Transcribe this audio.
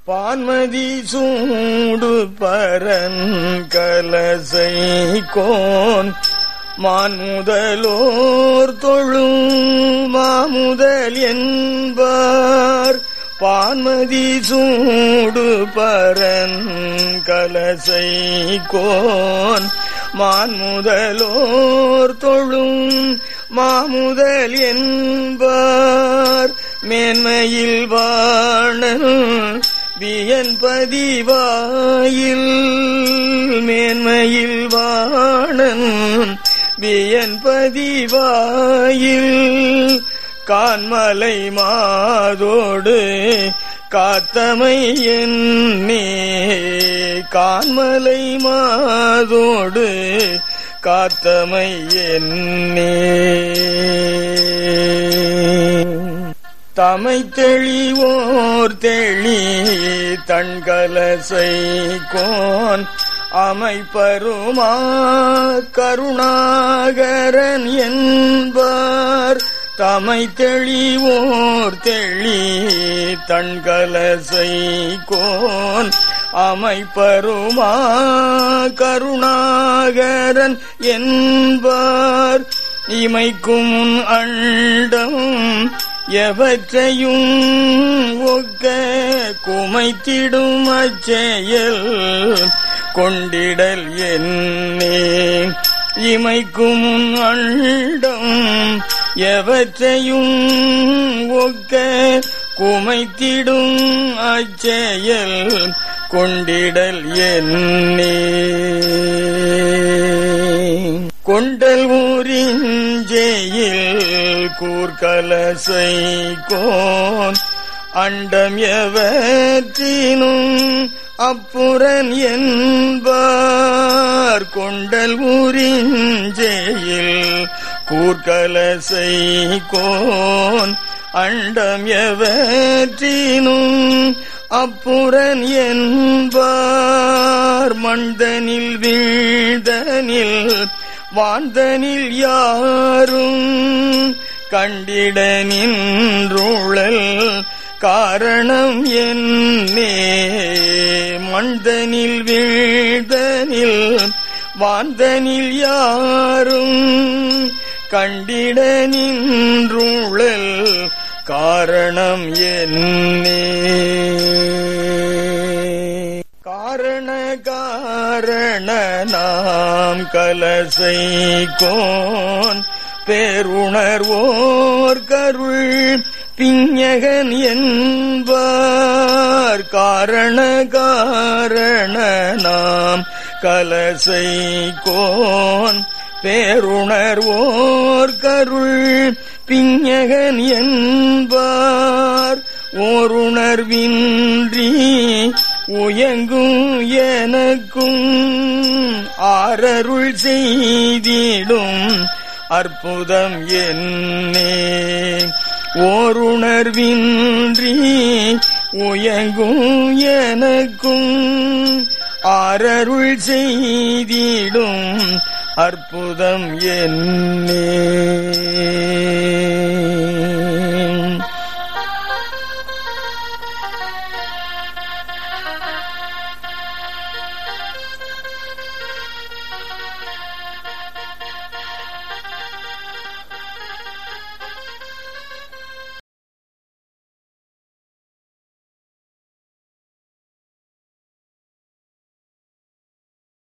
பான்மதி சூடு பரன் கலசை கோன் மான் முதலோர் தொழும் மாமுதல் என்பார் பான்மதி சூடு பரன் கலசை கோன் மான் முதலோர் தொழும் மாமுதல் என்பார் மேன்மையில் வாணன் வியன் பதிவாயில் மேன்மையில் வாணன் வியன் பதிவாயில் கான்மலை மாதோடு காத்தமை என்னே கான்மலை மாதோடு காத்தமை என்னே தமை தெளிவோர் தெளி தண்கலசை கோன் அமைப்பருமா கருணாகரன் என்பார் தமை தெளிவோர் தெளி தண்கலசை கோன் அமைப்பருமா கருணாகரன் என்பார் இமைக்கும் அண்டம் எவற்றையும் ஒக்க குமைத்திடும் அச்செயல் கொண்டிடல் என்னே இமைக்கும் அண்டம் எவற்றையும் ஒக்க குமைத்திடும் அச்செயல் கொண்டிடல் என்னே கொண்டல் ஊரிஞ்செயில் கூர்கலசை கோன் அண்டம் எவற்றினும் அப்புறன் என்பார் கொண்டல் ஊரிஞ்செயில் கூர்கலசை கோன் அண்டம் எவற்றினும் அப்புறன் என்பார் மண்டனில் வீழ்தனில் வாந்தனில் யாரும் கண்டிட நின்றுழல் காரணம் என்னே மண்டனில் வீழ்தனில் வாந்தனில் யாரும் கண்டிட நின்றுழல் காரணம் என்னே காரண காரண நாம் கலசை கோன் பேருணர்வோர் கருள் பிஞகன் என்பார் காரண காரண நாம் கலசை கோன் பேருணர்வோர் கருள் பிஞகன் என்பார் ஓருணர்வின்றி உயங்கும் எனக்கும் ஆரருள் செய்திடும் அற்புதம் என்னே ஓருணர்வின்றி உயங்கும் எனக்கும் ஆரருள் செய்திடும் அற்புதம் என்னே